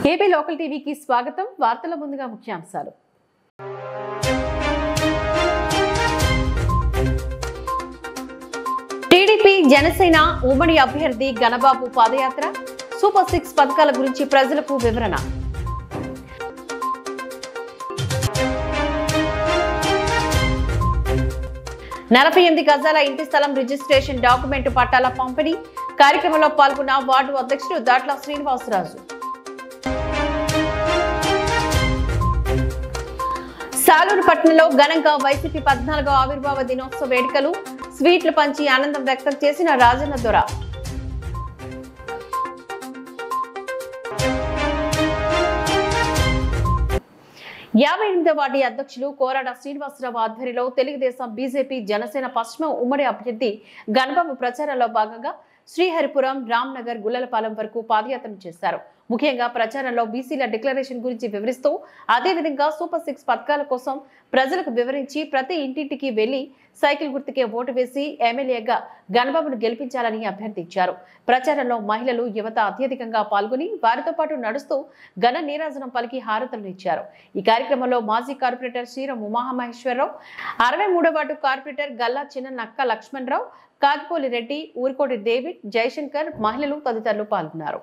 AP local టీవీకి స్వాగతం వార్తల ముందుగా ముఖ్యాంశాలు టీడీపీ జనసేన ఉమ్మడి అభ్యర్థి గణబాబు పాదయాత్ర సూపర్ సిక్స్ పథకాల గురించి ప్రజలకు వివరణ నలభై ఎనిమిది గజాల ఇంటి స్థలం రిజిస్ట్రేషన్ డాక్యుమెంట్ పట్టాల పంపిణీ కార్యక్రమంలో పాల్గొన్న వార్డు అధ్యక్షుడు దాట్ల శ్రీనివాసరాజు సాలూరు పట్టణంలో ఘనంగా వైసీపీ పద్నాలుగో ఆవిర్భావ దినోత్సవ వేడుకలు స్వీట్లు పంచి ఆనందం వ్యక్తం చేసిన రాజన్న దొర యాభై ఎనిమిదో వార్డు అధ్యక్షులు కోరాడ శ్రీనివాసరావు ఆధ్వర్యంలో తెలుగుదేశం బీజేపీ జనసేన పశ్చిమ ఉమ్మడి అభ్యర్థి గణబాబు ప్రచారంలో భాగంగా శ్రీహరిపురం రామ్నగర్ గుల్లలపాలెం వరకు పాదయాత్ర చేశారు ముఖ్యంగా ప్రచారంలో బీసీల డిక్లరేషన్ గురించి వివరిస్తూ అదేవిధంగా సూపర్ సిక్స్ పథకాల కోసం ప్రజలకు వివరించి ప్రతి ఇంటింటికి వెళ్లి సైకిల్ గుర్తుకే ఓటు వేసి ఎమ్మెల్యేగా గణబాబును గెలిపించాలని అభ్యర్థించారు ప్రచారంలో మహిళలు యువత అత్యధికంగా పాల్గొని వారితో పాటు నడుస్తూ ఘన నీరాజనం పలికి హారతలు ఇచ్చారు ఈ కార్యక్రమంలో మాజీ కార్పొరేటర్ శ్రీరం ఉమామహేశ్వరరావు అరవై మూడో ward corporator Galla Chinna Nakka Lakshmanarao Kagipoli Reddy Urikoti David Jayashankar మహిళలు తదితరులు పాల్గొన్నారు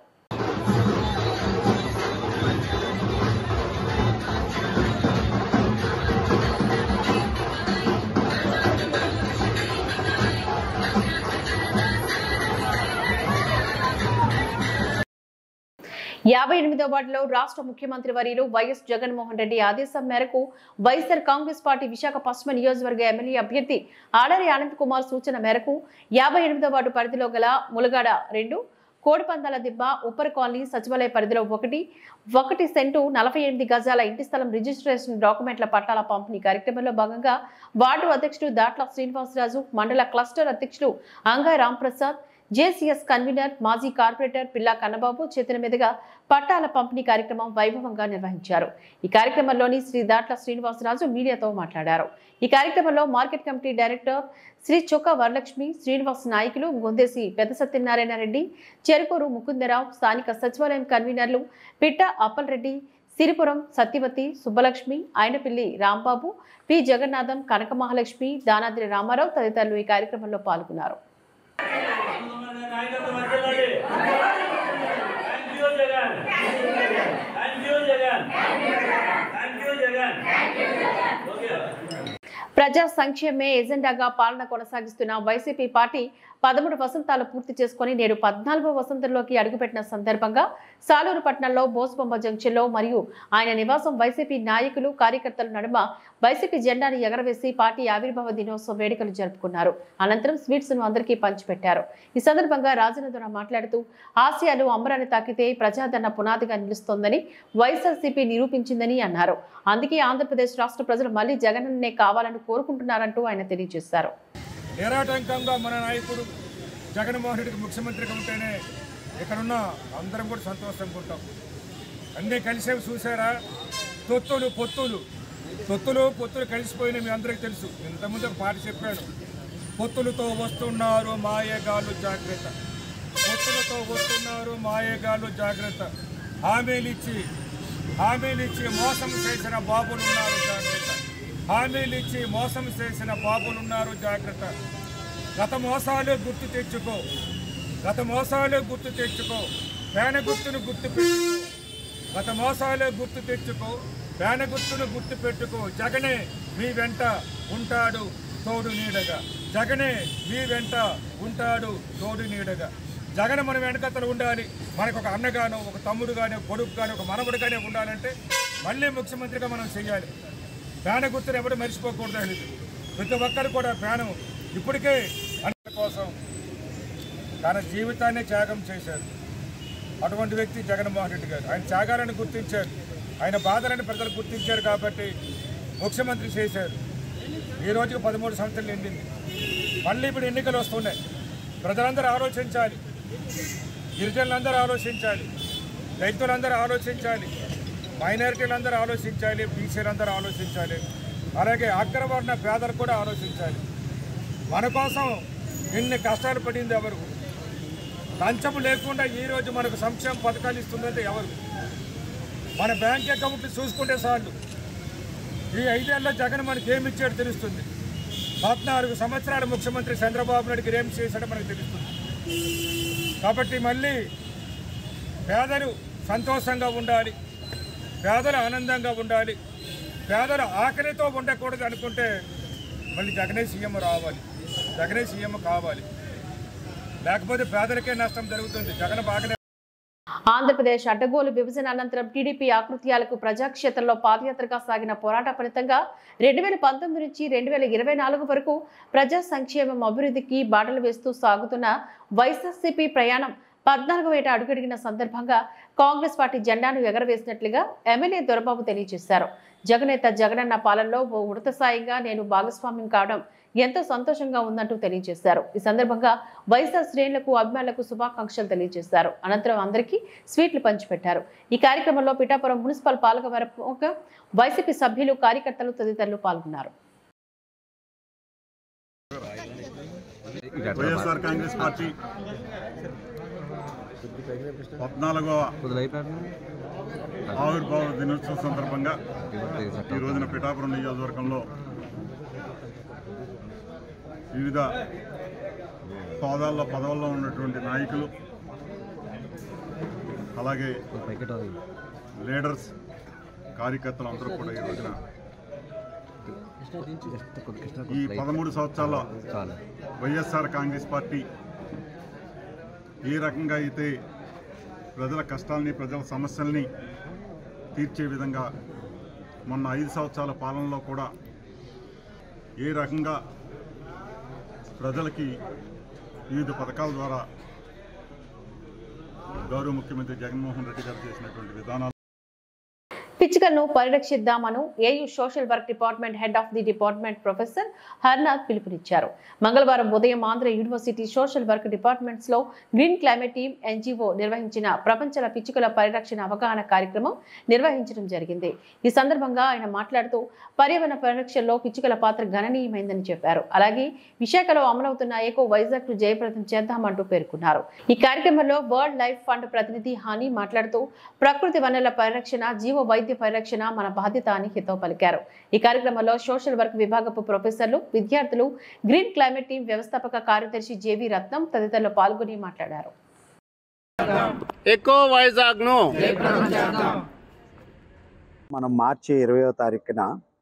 యాభై ఎనిమిదో వార్డులో రాష్ట్ర ముఖ్యమంత్రి వర్యులు వైఎస్ జగన్మోహన్ రెడ్డి ఆదేశం మేరకు వైఎస్ఆర్ కాంగ్రెస్ పార్టీ విశాఖ పశ్చిమ నియోజకవర్గ ఎమ్మెల్యే అభ్యర్థి ఆడరి ఆనంద్ కుమార్ సూచన మేరకు యాభై ఎనిమిదో వార్డు పరిధిలో గల ములగాడ రెండు కోడిపందాల దిబ్బ ఉప్పర్ కాలనీ సచివాలయ పరిధిలో ఒకటి ఒకటి సెంటు నలభై ఎనిమిది గజాల ఇంటి స్థలం రిజిస్ట్రేషన్ డాక్యుమెంట్ల పట్టాల పంపిణీ కార్యక్రమంలో భాగంగా వార్డు అధ్యక్షుడు దాట్ల శ్రీనివాసరాజు మండల క్లస్టర్ అధ్యక్షుడు అంగాయ్ రాంప్రసాద్ జేసీఎస్ కన్వీనర్ మాజీ కార్పొరేటర్ పిల్లా కన్నబాబు చేతుల మీదుగా పట్టాల పంపిణీ కార్యక్రమం వైభవంగా నిర్వహించారు ఈ కార్యక్రమంలోని శ్రీ దాట్ల శ్రీనివాసరాజు మీడియాతో మాట్లాడారు ఈ కార్యక్రమంలో మార్కెట్ కమిటీ డైరెక్టర్ శ్రీ చొక్క వరలక్ష్మి శ్రీనివాస్ నాయకులు గొందేసి పెద్ద సత్యనారాయణ రెడ్డి చెరుకూరు ముకుందరావు స్థానిక సచివాలయం కన్వీనర్లు పిట్ట అప్పల్ రెడ్డి సిరిపురం సత్యవతి సుబ్బలక్ష్మి ఆయనపిల్లి రాంబాబు పి జగన్నాథం కనక మహాలక్ష్మి దానాద్రి రామారావు తదితరులు ఈ కార్యక్రమంలో పాల్గొన్నారు నాయకత్వం వర్ధిల్లాలి. Thank you, Jagan. Thank you, Jagan. Thank you, Jagan. Okay. ప్రజా సంక్షేమే ఎజెండాగా పాలన కొనసాగిస్తున్న వైసీపీ పార్టీ పదమూడు వసంతాలు పూర్తి చేసుకుని నేడు పద్నాలుగో వసంతంలోకి అడుగుపెట్టిన సందర్భంగా సాలూరు పట్టణంలో బోసుబొమ్మ జంక్షన్లో మరియు ఆయన నివాసం వైసీపీ నాయకులు కార్యకర్తల నడుమ వైసీపీ జెండాను ఎగరవేసి పార్టీ ఆవిర్భావ దినోత్సవ వేడుకలు జరుపుకున్నారు అనంతరం స్వీట్స్ ను అందరికీ పంచిపెట్టారు ఈ సందర్భంగా రాజనదుర మాట్లాడుతూ ఆసియాలు అమరాన్ని తాకితే ప్రజాదరణ పునాదిగా నిలుస్తోందని వైఎస్ఆర్సీపీ నిరూపించిందని అన్నారు అందుకే ఆంధ్రప్రదేశ్ రాష్ట్ర ప్రజలు మళ్లీ జగనన్నే కావాలని కోరుకుంటున్నారంటూ ఆయన తెలియజేశారు నిరాటంకంగా మన నాయకుడు జగన్మోహన్ రెడ్డికి ముఖ్యమంత్రిగా ఉంటేనే ఇక్కడున్న అందరం కూడా సంతోషంగా ఉంటాం అన్నీ కలిసేవి చూసారా తొత్తులు పొత్తులు తొత్తులు పొత్తులు కలిసిపోయిన మీ అందరికీ తెలుసు ఇంతకుముందు ఒక పాట చెప్పాను పొత్తులతో వస్తున్నారు మాయగాళ్ళు జాగ్రత్త పొత్తులతో వస్తున్నారు మాయగాళ్ళు జాగ్రత్త హామీలు ఇచ్చి హామీలు ఇచ్చి మోసం చేసిన బాబులు ఉన్నారు జాగ్రత్త హామీలు ఇచ్చి మోసం చేసిన బాబులు ఉన్నారు జాగ్రత్త గత మోసాలు గుర్తు తెచ్చుకో గత మోసాలు గుర్తు తెచ్చుకో పేన గుర్తును గుర్తు పెట్టుకో గత మోసాలు గుర్తు తెచ్చుకో పేన గుర్తును గుర్తు పెట్టుకో జగనే మీ వెంట ఉంటాడు తోడు నీడగా జగనే మీ వెంట ఉంటాడు తోడు నీడగా జగన్ మన వెనకతలు ఉండాలి మనకు ఒక అన్నగానో ఒక తమ్ముడు కానీ ఒక కొడుకు కానీ ఒక మనవడు కానీ ఉండాలంటే మళ్ళీ ముఖ్యమంత్రిగా మనం చెయ్యాలి ప్రాణ గుర్తును ఎవరు మర్చిపోకూడదు అనేది ప్రతి ఒక్కరు కూడా ప్రాణం ఇప్పటికే అందరి కోసం తన జీవితాన్ని త్యాగం చేశారు అటువంటి వ్యక్తి జగన్మోహన్ రెడ్డి గారు ఆయన త్యాగాలను గుర్తించారు ఆయన బాధలను ప్రజలు గుర్తించారు కాబట్టి ముఖ్యమంత్రి చేశారు ఈ రోజుకి పదమూడు సంవత్సరాలు నిండింది మళ్ళీ ఇప్పుడు ఎన్నికలు వస్తున్నాయి ప్రజలందరూ ఆలోచించాలి గిరిజనులందరూ ఆలోచించాలి రైతులందరూ ఆలోచించాలి మైనారిటీలందరూ ఆలోచించాలి బీసీలందరూ ఆలోచించాలి అలాగే అగ్రవర్ణ పేదలు కూడా ఆలోచించాలి మన కోసం ఎన్ని కష్టాలు పడింది ఎవరు లంచం లేకుండా ఈ రోజు మనకు సంక్షేమ పథకాలు ఇస్తుందంటే ఎవరు మన బ్యాంక్ అకౌంట్లు చూసుకుంటే చాలు ఈ ఐదేళ్లలో జగన్ మనకి ఏమి ఇచ్చాడో తెలుస్తుంది పద్నాలుగు సంవత్సరాల ముఖ్యమంత్రి చంద్రబాబు నాయుడుకి ఏం చేశాడో మనకు తెలుస్తుంది కాబట్టి మళ్ళీ పేదలు సంతోషంగా ఉండాలి పేదలు ఆనందంగా ఉండాలి పేదలు ఆకలితో ఉండకూడదు అనుకుంటే మళ్ళీ జగనే సీఎం రావాలి జగనే సీఎం కావాలి లేకపోతే పేదలకే నష్టం జరుగుతుంది జగన్ బాగానే ఆంధ్రప్రదేశ్ అడ్డగోలు విభజన అనంతరం టీడీపీ ఆకృత్యాలకు ప్రజాక్షేత్రంలో పాదయాత్రగా సాగిన పోరాట ఫలితంగా రెండు వేల పంతొమ్మిది నుంచి రెండు వేల ఇరవై నాలుగు వరకు ప్రజా సంక్షేమం అభివృద్ధికి బాటలు వేస్తూ సాగుతున్న వైఎస్ఆర్సీపీ ప్రయాణం పద్నాలుగు ఏట అడుగడిగిన సందర్భంగా కాంగ్రెస్ పార్టీ జెండాను ఎగరవేసినట్లుగా ఎమ్మెల్యే దొరబాబు తెలియజేశారు జగనేత జగనన్న పాలనలో ఓ ఉడత సాయిగా నేను భాగస్వామ్యం కావడం ఎంతో సంతోషంగా ఉందంటూ తెలియజేశారు ఈ సందర్భంగా వైఎస్ఆర్ శ్రేణులకు అభిమానులకు శుభాకాంక్షలు తెలియజేశారు అనంతరం అందరికీ స్వీట్లు పంచిపెట్టారు ఈ కార్యక్రమంలో పిఠాపురం మున్సిపల్ పాలకవర్గ వైసీపీ సభ్యులు కార్యకర్తలు తదితరులు పాల్గొన్నారు వైఎస్ఆర్ కాంగ్రెస్ పార్టీ పద్నాలుగవ ఆవిర్భావ దినోత్సవం సందర్భంగా ఈ రోజున పిఠాపురం నియోజకవర్గంలో వివిధ హోదాల్లో పదవుల్లో ఉన్నటువంటి నాయకులు అలాగే లీడర్స్ కార్యకర్తలు అందరూ కూడా ఈ రోజున ఈ పదమూడు సంవత్సరాల వైఎస్ఆర్ కాంగ్రెస్ పార్టీ ఏ రకంగా అయితే ప్రజల కష్టాలని ప్రజల సమస్యల్ని తీర్చే విధంగా మొన్న ఐదు సంవత్సరాల పాలనలో కూడా ఏ రకంగా ప్రజలకి వివిధ పథకాల ద్వారా గౌరవ ముఖ్యమంత్రి జగన్మోహన్ రెడ్డి గారు చేసినటువంటి విధానాలు పిచ్చుకలను పరిరక్షిద్దామను AU social work department head of the department professor Harnath పిలుపునిచ్చారు మంగళవారం ఉదయం Andhra university social work departments లో గ్రీన్ క్లైమేట్ టీమ్ ఎన్జీఓ నిర్వహించిన ప్రపంచ పిచ్చుకల పరిరక్షణ అవగాహన కార్యక్రమం నిర్వహించడం జరిగింది ఈ సందర్భంగా ఆయన మాట్లాడుతూ పర్యావరణ పరిరక్షణలో పిచ్చుకల పాత్ర గణనీయమైందని చెప్పారు అలాగే విశాఖలో అమలవుతున్న ఏకో వైజాగ్ ను జయప్రదం చేద్దామంటూ పేర్కొన్నారు ఈ కార్యక్రమంలో వరల్డ్ లైఫ్ ఫండ్ ప్రతినిధి హాని మాట్లాడుతూ ప్రకృతి వనరుల పరిరక్షణ జీవ వైద్య పరిరక్షణ మన బాధ్యత అని హితవు పలికారు ఈ కార్యక్రమంలో సోషల్ వర్క్ విభాగపు ప్రొఫెసర్లు విద్యార్థులు గ్రీన్ క్లైమేట్ టీం వ్యవస్థాపక కార్యదర్శి జేవి రత్నం తదితరులు పాల్గొని మాట్లాడారు ఎకో వైజాగ్ ను మనం మార్చి ఇరవయో తారీఖున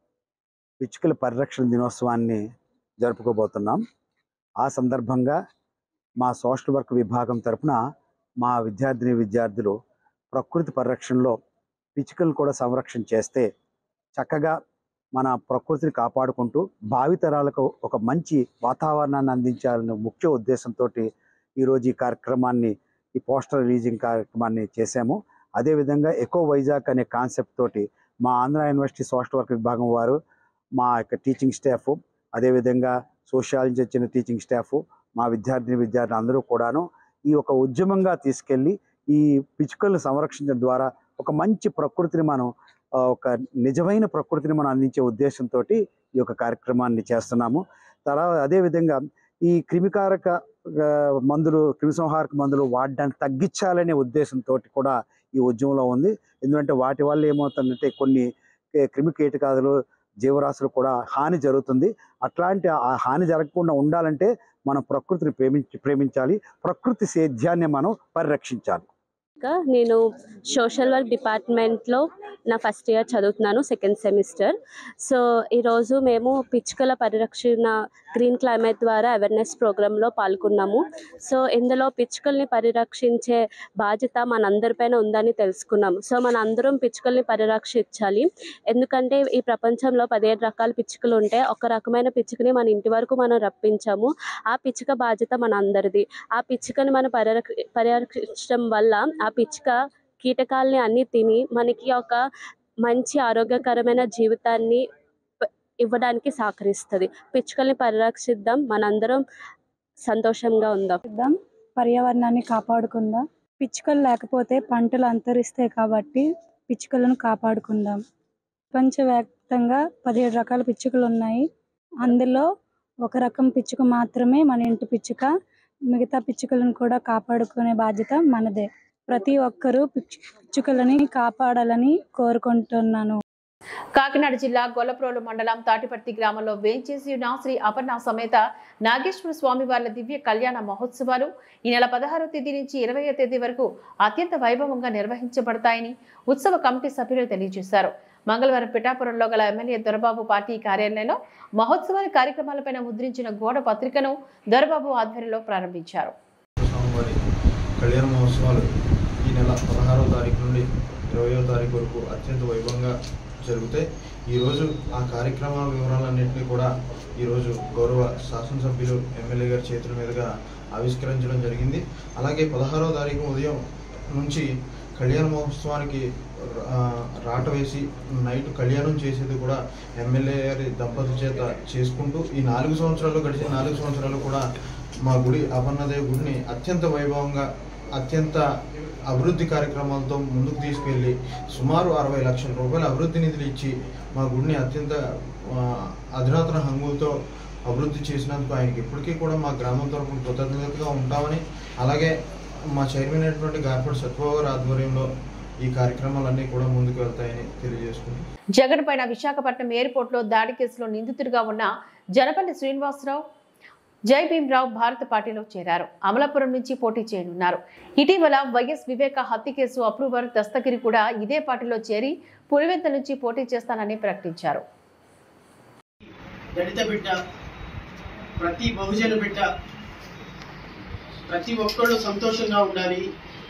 పిచ్చుకల పరిరక్షణ దినోత్సవాన్ని జరుపుకోబోతున్నాం ఆ సందర్భంగా మా సోషల్ వర్క్ విభాగం తరపున మా విద్యార్థిని విద్యార్థులు ప్రకృతి పరిరక్షణలో పిచ్చుకలను కూడా సంరక్షణ చేస్తే చక్కగా మన ప్రకృతిని కాపాడుకుంటూ భావితరాలకు ఒక మంచి వాతావరణాన్ని అందించాలనే ముఖ్య ఉద్దేశంతో ఈరోజు ఈ కార్యక్రమాన్ని ఈ పోస్టర్ రిలీజింగ్ కార్యక్రమాన్ని చేశాము అదేవిధంగా ఎకో వైజాగ్ అనే కాన్సెప్ట్ తోటి మా ఆంధ్ర యూనివర్సిటీ సోషల్ వర్క్ విభాగం వారు మా యొక్క టీచింగ్ స్టాఫ్ అదేవిధంగా సోషియాలజీ వచ్చిన టీచింగ్ స్టాఫ్ మా విద్యార్థిని విద్యార్థులు అందరూ కూడాను ఈ ఒక ఉద్యమంగా తీసుకెళ్ళి ఈ పిచ్చుకలను సంరక్షించడం ద్వారా ఒక మంచి ప్రకృతిని మనం ఆ, ఒక నిజమైన ప్రకృతిని మనం అందించే ఉద్దేశంతో ఈ యొక్క కార్యక్రమాన్ని చేస్తున్నాము తర్వాత అదేవిధంగా ఈ క్రిమికారక ఆ, మందులు క్రిమిసంహారక మందులు వాడడానికి తగ్గించాలనే ఉద్దేశంతో కూడా ఈ ఉద్యమంలో ఉంది ఎందుకంటే వాటి వల్ల ఏమవుతుందంటే కొన్ని కే- క్రిమి కీటకాదులు జీవరాశులు కూడా హాని జరుగుతుంది అట్లాంటి ఆ హాని జరగకుండా ఉండాలంటే మనం ప్రకృతిని ప్రేమించి ప్రేమించాలి ప్రకృతి సేద్యాన్ని మనం పరిరక్షించాలి ఇంకా నేను సోషల్ వర్క్ డిపార్ట్మెంట్లో నా ఫస్ట్ ఇయర్ చదువుతున్నాను సెకండ్ సెమిస్టర్ సో ఈరోజు మేము పిచ్చుకల పరిరక్షణ గ్రీన్ క్లైమేట్ ద్వారా అవేర్నెస్ ప్రోగ్రాంలో పాల్గొన్నాము సో ఇందులో పిచ్చుకల్ని పరిరక్షించే బాధ్యత మనందరిపైన ఉందని తెలుసుకున్నాము సో మన అందరం పిచ్చుకల్ని పరిరక్షించాలి ఎందుకంటే ఈ ప్రపంచంలో పదిహేడు రకాల పిచ్చుకలు ఉంటే ఒక రకమైన పిచ్చుకని మన ఇంటి వరకు మనం రప్పించాము ఆ పిచ్చుక బాధ్యత మన అందరిది ఆ పిచ్చుకని మనం పరిరక్ష పరిరక్షించడం వల్ల ఆ పిచ్చుక కీటకాలని అన్ని తిని మనకి ఒక మంచి ఆరోగ్యకరమైన జీవితాన్ని ప- ఇవ్వడానికి సహకరిస్తుంది పిచ్చుకల్ని పరిరక్షిద్దాం మనందరం సంతోషంగా ఉందాం చేద్దాం పర్యావరణాన్ని కాపాడుకుందాం పిచ్చుకలు లేకపోతే పంటలు అంతరిస్తాయి కాబట్టి పిచ్చుకలను కాపాడుకుందాం ప్రపంచవ్యాప్తంగా పదిహేడు రకాల పిచ్చుకలు ఉన్నాయి అందులో ఒక రకం పిచ్చుక మాత్రమే మన ఇంటి పిచ్చుక మిగతా పిచ్చుకలను కూడా కాపాడుకునే బాధ్యత మనదే ప్రతి ఒక్కరూ పిచ్చు- పిచ్చుకలని కాపాడాలని కోరుకుంటున్నాను కాకినాడ జిల్లా గొల్లప్రోలు మండలం తాటిపర్తి గ్రామంలో వేంచేసి ఉన్న శ్రీ అపర్ణ సమేత నాగేశ్వర స్వామి వార్ల దివ్య కళ్యాణ మహోత్సవాలు ఈ నెల పదహారవ తేదీ నుంచి ఇరవయో తేదీ వరకు అత్యంత వైభవంగా నిర్వహించబడతాయని ఉత్సవ కమిటీ సభ్యులు తెలియజేశారు మంగళవారం పిఠాపురంలో గల ఎమ్మెల్యే దొరబాబు పార్టీ కార్యాలయంలో మహోత్సవాల కార్యక్రమాలపైన ముద్రించిన గోడ పత్రికను దొరబాబు ఆధ్వర్యంలో ప్రారంభించారు స్వామివారి కళ్యాణ మహోత్సవాలు ఈ నెల పదహారవ తారీఖు నుండి ఇరవయో తారీఖు వరకు అత్యంత వైభవంగా జరుగుతాయి ఈరోజు ఆ కార్యక్రమాల వివరాలన్నింటినీ కూడా ఈరోజు గౌరవ శాసనసభ్యులు ఎమ్మెల్యే గారి చేతుల మీదుగా ఆవిష్కరించడం జరిగింది అలాగే పదహారవ తారీఖు ఉదయం నుంచి కళ్యాణ మహోత్సవానికి ఆ, రాట వేసి నైట్ కళ్యాణం చేసేది కూడా ఎమ్మెల్యే గారి దంపతుల చేత చేసుకుంటూ ఈ నాలుగు సంవత్సరాలు గడిచిన నాలుగు సంవత్సరాలు కూడా మా గుడి అపర్ణదేవి గుడిని అత్యంత వైభవంగా అత్యంత అభివృద్ధి కార్యక్రమాలతో ముందుకు తీసుకెళ్ళి సుమారు అరవై లక్షల రూపాయల అభివృద్ధి నిధులు ఇచ్చి మా గుడిని అత్యంత ఆ, అధునాతన హంగులతో అభివృద్ధి చేసినందుకు ఆయనకి ఇప్పటికీ కూడా మా గ్రామం తరపున కృతజ్ఞతగా ఉంటామని అలాగే మా చైర్మన్ అయినటువంటి గార్పడి సత్యబాబు గారి ఆధ్వర్యంలో ఈ కార్యక్రమాలన్నీ కూడా ముందుకు వెళ్తాయని తెలియజేసుకుంటున్నాను జగన్ పైన విశాఖపట్నం ఎయిర్పోర్ట్ లో దాడి కేసులో నిందితుడిగా ఉన్న జనపల్లి శ్రీనివాసరావు జై భీమ్రావు భారత పార్టీలో చేరారు అమలాపురం నుంచి పోటీ చేయనున్నారు ఇటీవల వైఎస్ వివేక హత్య కేసు అప్రూవర్ దస్తగిరి కూడా ఇదే పార్టీలో చేరి పులివెంత నుంచి పోటీ చేస్తానని ప్రకటించారు దళిత బిడ్డ ప్రతి బహుజన బిడ్డ ప్రతి ఒక్కళ్ళు సంతోషంగా ఉండాలి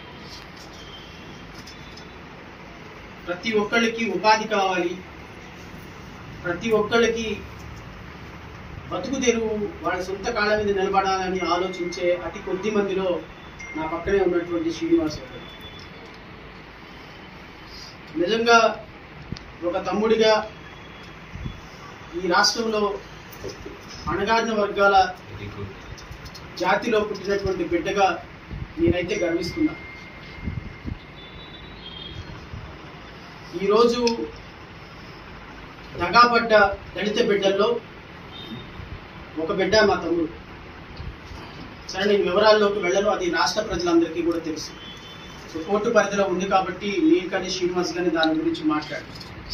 ప్రతి ఒక్కళ్ళకి ఉపాధి కావాలి ప్రతి ఒక్కళ్ళకి బతుకు తెరువు వాళ్ళ సొంత కాళ్ళ మీద నిలబడాలని ఆలోచించే అతి కొద్ది మందిలో నా పక్కనే ఉన్నటువంటి శ్రీనివాస్ గారు నిజంగా ఒక తమ్ముడిగా ఈ రాష్ట్రంలో అణగారిన వర్గాల జాతిలో పుట్టినటువంటి బిడ్డగా నేనైతే గర్విస్తున్నా ఈరోజు దగాపడ్డ దళిత బిడ్డల్లో ఒక బిడ్డ మా తమ్ముడు సరే నేను వివరాల్లోకి వెళ్ళను అది రాష్ట్ర ప్రజలందరికీ కూడా తెలుసు సో కోర్టు పరిధిలో ఉంది కాబట్టి నేను కానీ శ్రీనివాస్ కానీ దాని గురించి మాట్లాడు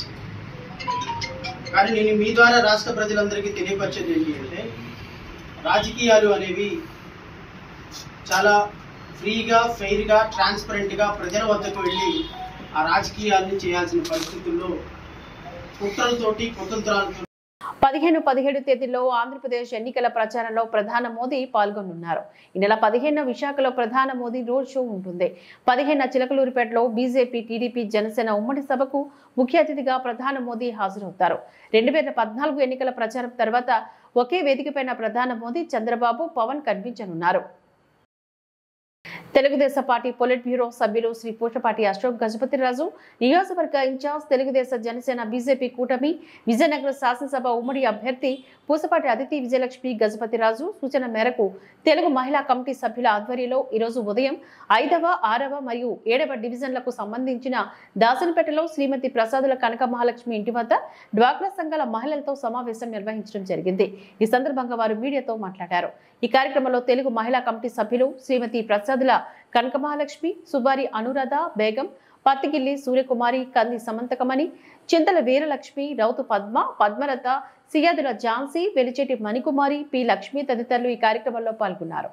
కానీ నేను మీ ద్వారా రాష్ట్ర ప్రజలందరికీ తెలియపరిచేది ఏంటి అంటే రాజకీయాలు అనేవి చాలా ఫ్రీగా ఫెయిర్గా ట్రాన్స్పరెంట్గా ప్రజల వద్దకు వెళ్ళి ఆ రాజకీయాల్ని చేయాల్సిన పరిస్థితుల్లో కుట్రలతోటి కుతంత్రాలతో పదిహేను పదిహేడు తేదీలో ఆంధ్రప్రదేశ్ ఎన్నికల ప్రచారంలో ప్రధాన మోదీ పాల్గొనున్నారు ఈ నెల పదిహేను విశాఖలో ప్రధాన మోదీ రోడ్ షో ఉంటుంది పదిహేను చిలకలూరిపేటలో బీజేపీ టీడీపీ జనసేన ఉమ్మడి సభకు ముఖ్య అతిథిగా ప్రధాన మోదీ హాజరవుతారు రెండు వేల పద్నాలుగు ఎన్నికల ప్రచారం తర్వాత ఒకే వేదికపైన ప్రధాన మోదీ చంద్రబాబు పవన్ కనిపించనున్నారు తెలుగుదేశం పార్టీ పొలిట్ బ్యూరో సభ్యులు శ్రీ పూటపాటి అశోక్ గజపతిరాజు నియోజకవర్గ ఇన్ఛార్జ్ తెలుగుదేశం జనసేన బీజేపీ కూటమి విజయనగరం శాసనసభ ఉమ్మడి అభ్యర్థి పూసపాటి అదితి విజయలక్ష్మి గజపతిరాజు సూచన మేరకు తెలుగు మహిళా కమిటీ సభ్యుల ఆధ్వర్యంలో ఈరోజు ఉదయం ఐదవ ఆరవ మరియు ఏడవ డివిజన్లకు సంబంధించిన దాసనపేటలో శ్రీమతి ప్రసాదుల కనక మహాలక్ష్మి ఇంటి వద్ద డ్వాక్రా సంఘాల మహిళలతో సమావేశం నిర్వహించడం జరిగింది ఈ సందర్భంగా వారు మీడియాతో మాట్లాడారు ఈ కార్యక్రమంలో తెలుగు మహిళా కమిటీ సభ్యులు శ్రీమతి ప్రసాదుల కనక మహాలక్ష్మి సుబారి అనురాధ బేగం పత్తిగిల్లి సూర్యకుమారి కంది సమంతకమణి చింతల వీరలక్ష్మి రౌతు పద్మ పద్మలత సియాదుల ఝాన్సీ వెలిచేటి మణికుమారి పి లక్ష్మి తదితరులు ఈ కార్యక్రమంలో పాల్గొన్నారు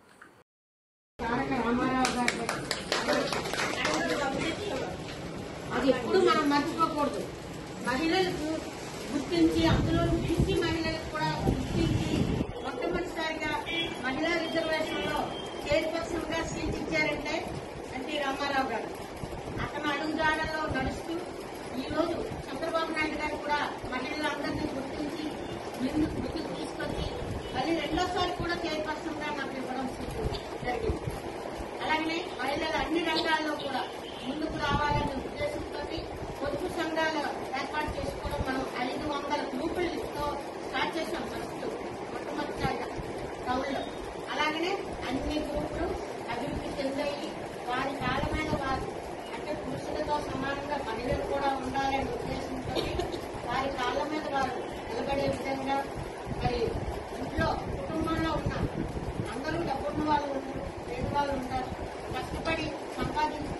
అది ఎప్పుడు మనం మర్చిపోకూడదు మహిళలకు గుర్తించి అందులో బీసీ మహిళలకు కూడా గుర్తించి మొట్టమొదటిసారిగా మహిళా రిజర్వేషన్ లో చైర్పర్సన్ గా సీట్ ఇచ్చారంటే ఎన్టీ రామారావు గారు అతను అడుగుజాడల్లో నడుస్తూ ఈ రోజు చంద్రబాబు నాయుడు గారు కూడా మహిళలందరినీ గుర్తించి ముందుకు ముందుకు తీసుకొచ్చి మళ్ళీ రెండోసారి కూడా చైర్పర్సన్ గా నాకు ఇవ్వడం జరిగింది అలాగనే మహిళలు అన్ని రంగాల్లో కూడా ముందుకు రావాలనే ఉద్దేశంతో పొదుపు సంఘాలు ఏర్పాటు చేసుకోవడం మనం ఐదు వందల గ్రూపులతో స్టార్ట్ చేసాం ఫస్ట్ మొట్టమొదటిసారిగా టౌన్లో అలాగనే అన్ని గ్రూపులు అభివృద్ధి చెందాయి వారి కాళ్ళ మీద వారు అంటే పురుషులతో సమానంగా మహిళలు కూడా ఉండాలనే ఉద్దేశంతో వారి కాళ్ళ మీద వారు నిలబడే విధంగా మరి ఇంట్లో కుటుంబంలో ఉన్న అందరూ డబ్బున్న వాళ్ళు ఉంటారు లేని వాళ్ళు ఉంటారు కష్టపడి సంపాదించుకున్న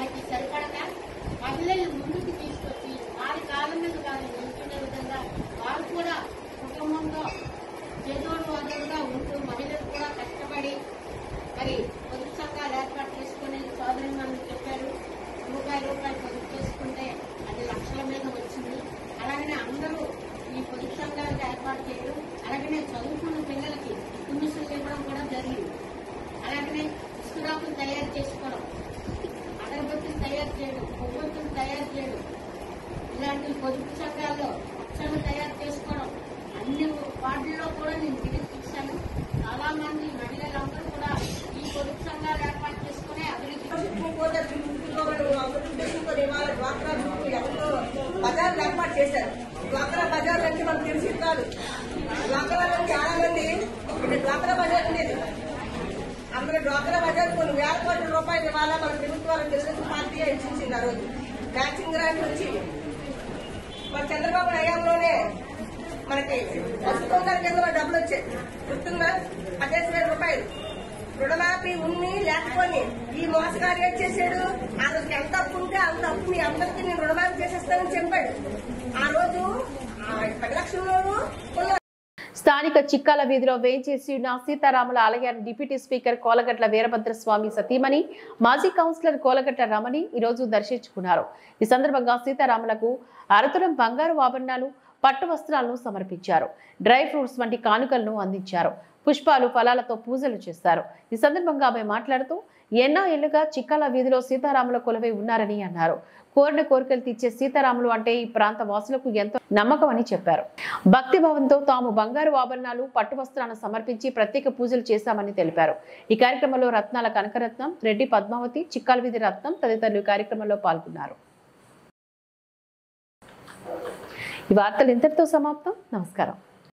వారికి సరిపడక మహిళలు ముందుకు తీసుకొచ్చి వారి కాలం మీద వారు నిల్చునే విధంగా వారు కూడా కుటుంబంలో చేదోడు వదలుగా ఉంటూ మహిళలు కూడా కష్టపడి మరి పొదుపు సంఘాలు ఏర్పాటు చేసుకుని సోదరి మనం చెప్పారు రూపాయి రూపాయలు పొదుపు చేసుకుంటే అది లక్షల మీద వచ్చింది అలాగనే అందరూ ఈ పొదుపు సంఘాలకు ఏర్పాటు చేయడం అలాగనే చదువుకున్న పిల్లలకి మిషన్లు ఇవ్వడం కూడా జరిగింది అలాగనే ఇసుకురాకులు తయారు చేసుకోవడం అగరబత్తులు తయారు చేయడం కొవ్వొత్తులు తయారు చేయడం ఇలాంటి పొదుపు సంఘాల్లో పక్షాలు తయారు చేసుకోవడం అన్ని వాటిల్లో కూడా నేను తిరిగి చూశాను చాలా మంది మహిళలందరూ కూడా ఈ పొదుపు సంఘాలు ఏర్పాటు చేసుకునే అభివృద్ధి బజార్లు ఏర్పాటు చేశారు డ్వాక్రా బజార్లు అంటే మనకు తెలిసి కాదు డ్వాక్రాలో చాలా మంది ఇక్కడ డ్వాక్రా బజార్ ఉండేది అందులో డ్వాక్రా బజార్ కొన్ని వేల కోట్ల రూపాయలు ఇవ్వాలా మన ప్రభుత్వాలు తెలుగుదేశం పార్టీ ఇచ్చింది ఆ రోజు మ్యాచింగ్ గ్రాంట్ వచ్చి మన చంద్రబాబు హయాంలోనే మనకి వస్తుందని కింద డబ్బులు వచ్చాయి గుర్తుందా పదిహేను వేల రూపాయలు రుణమాఫీ ఉన్ని లేకపోని ఈ మోసగాడు ఏం చేశాడు ఆ రోజు ఎంత అప్పు ఉంటే అంత అప్పు మీ అందరికీ నేను రుణమాఫీ చేసేస్తానని చెప్పాడు ఆ రోజు ఆ పది లక్షల్లోనూ ఉన్న స్థానిక చిక్కాల వీధిలో వేంచేసి ఉన్న సీతారాముల ఆలయాన్ని డిప్యూటీ స్పీకర్ కోలగట్ల వీరభద్రస్వామి సతీమణి మాజీ కౌన్సిలర్ కోలగట్ల రమణి ఈరోజు దర్శించుకున్నారు ఈ సందర్భంగా సీతారాములకు అరతులం బంగారు ఆభరణాలు పట్టు వస్త్రాలను సమర్పించారు డ్రై ఫ్రూట్స్ వంటి కానుకలను అందించారు పుష్పాలు ఫలాలతో పూజలు చేస్తారు ఈ సందర్భంగా ఆమె మాట్లాడుతూ ఎన్నో ఏళ్లుగా చిక్కాల వీధిలో సీతారాముల కొలువై ఉన్నారని అన్నారు కోరిన కోరికలు తీర్చే సీతారాములు అంటే ఈ ప్రాంత వాసులకు ఎంతో నమ్మకం అని చెప్పారు భక్తి భావంతో తాము బంగారు ఆభరణాలు పట్టు వస్త్రాలను సమర్పించి ప్రత్యేక పూజలు చేశామని తెలిపారు ఈ కార్యక్రమంలో రత్నాల కనకరత్నం రెడ్డి పద్మావతి చిక్కాల వీధి రత్నం తదితరులు ఈ కార్యక్రమంలో పాల్గొన్నారు ఈ వార్తలు ఇంతటితో సమాప్తం నమస్కారం